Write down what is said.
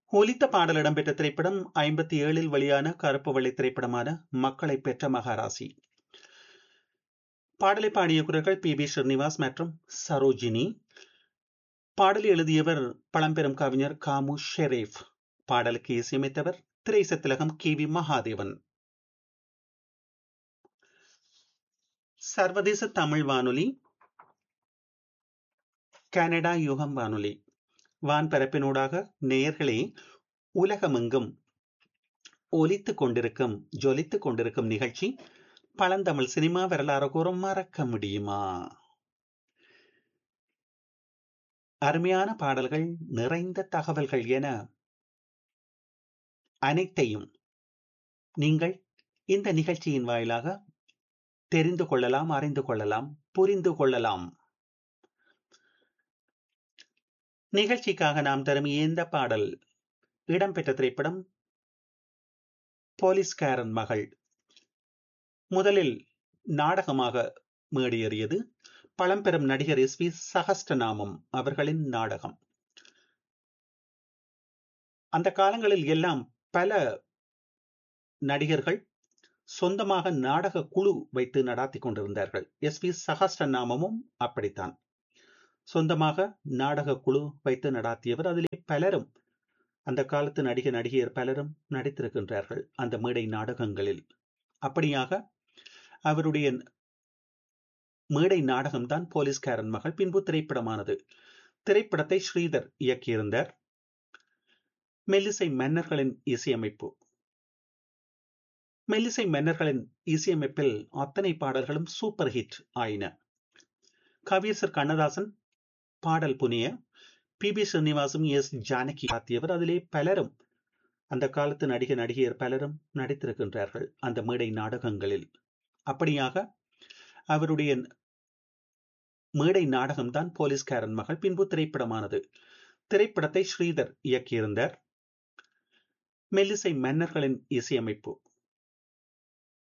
ஒலித்த பாடல் இடம்பெற்ற திரைப்படம் ஐம்பத்தி ஏழில் வெளியான கருப்பு வெள்ளை திரைப்படமான மக்களை பெற்ற மகாராசி பாடலை பாடிய குரல்கள் பி பி ஸ்ரீனிவாஸ் மற்றும் சரோஜினி பாடலை எழுதியவர் பழம்பெரும் கவிஞர் காமு ஷெரீப் பாடலுக்கு இசையமைத்தவர் திரைசத்திலகம் கே வி மகாதேவன் சர்வதேச தமிழ் வானொலி கனடா யுகம் வானொலி வான்பரப்பினூடாக நேயர்களே உலகமெங்கும் ஒலித்துக் கொண்டிருக்கும் ஜொலித்துக் கொண்டிருக்கும் நிகழ்ச்சி பழந்தமிழ் சினிமா வரலாறு கூறும் மறக்க முடியுமா அருமையான பாடல்கள் நிறைந்த தகவல்கள் என அனைத்தையும் நீங்கள் இந்த நிகழ்ச்சியின் வாயிலாக தெரிந்து கொள்ளலாம் அறிந்து கொள்ளலாம் புரிந்து கொள்ளலாம் நிகழ்ச்சிக்காக நாம் தரும் இந்த பாடல் இடம்பெற்ற திரைப்படம் போலீஸ்காரன் மகள் முதலில் நாடகமாக மேடியேறியது பழம்பெரும் நடிகர் எஸ் பி சகஸ்டநாமம் அவர்களின் நாடகம் அந்த காலங்களில் எல்லாம் பல நடிகர்கள் சொந்தமாக நாடக குழு வைத்து நடாத்தி கொண்டிருந்தார்கள் எஸ் பி சகஸ்டநாமமும் அப்படித்தான் சொந்தமாக நாடக குழு வைத்து நடாத்தியவர் அதிலே பலரும் அந்த காலத்து நடிக நடிகையர் பலரும் நடித்திருக்கின்றார்கள் அந்த மேடை நாடகங்களில் அப்படியாக அவருடைய மேடை நாடகம்தான் போலீஸ்காரன் மகள் பின்பு திரைப்படமானது திரைப்படத்தை ஸ்ரீதர் இயக்கியிருந்தார் மெல்லிசை மன்னர்களின் இசையமைப்பு மெல்லிசை மன்னர்களின் இசையமைப்பில் அத்தனை பாடல்களும் சூப்பர் ஹிட் ஆயின கவியரசர் கண்ணதாசன் பாடல் புனிய பி பி ஸ்ரீனிவாசும் எஸ் ஜானகி ஆத்தியவர் அதிலே பலரும் அந்த காலத்து நடிக நடிகையர் பலரும் நடித்திருக்கின்றார்கள் அந்த மேடை நாடகங்களில் அப்படியாக அவருடைய மேடை நாடகம்தான் போலீஸ்காரன் மகள் பின்பு திரைப்படமானது திரைப்படத்தை ஸ்ரீதர் இயக்கியிருந்தார் மெல்லிசை மன்னர்களின் இசையமைப்பு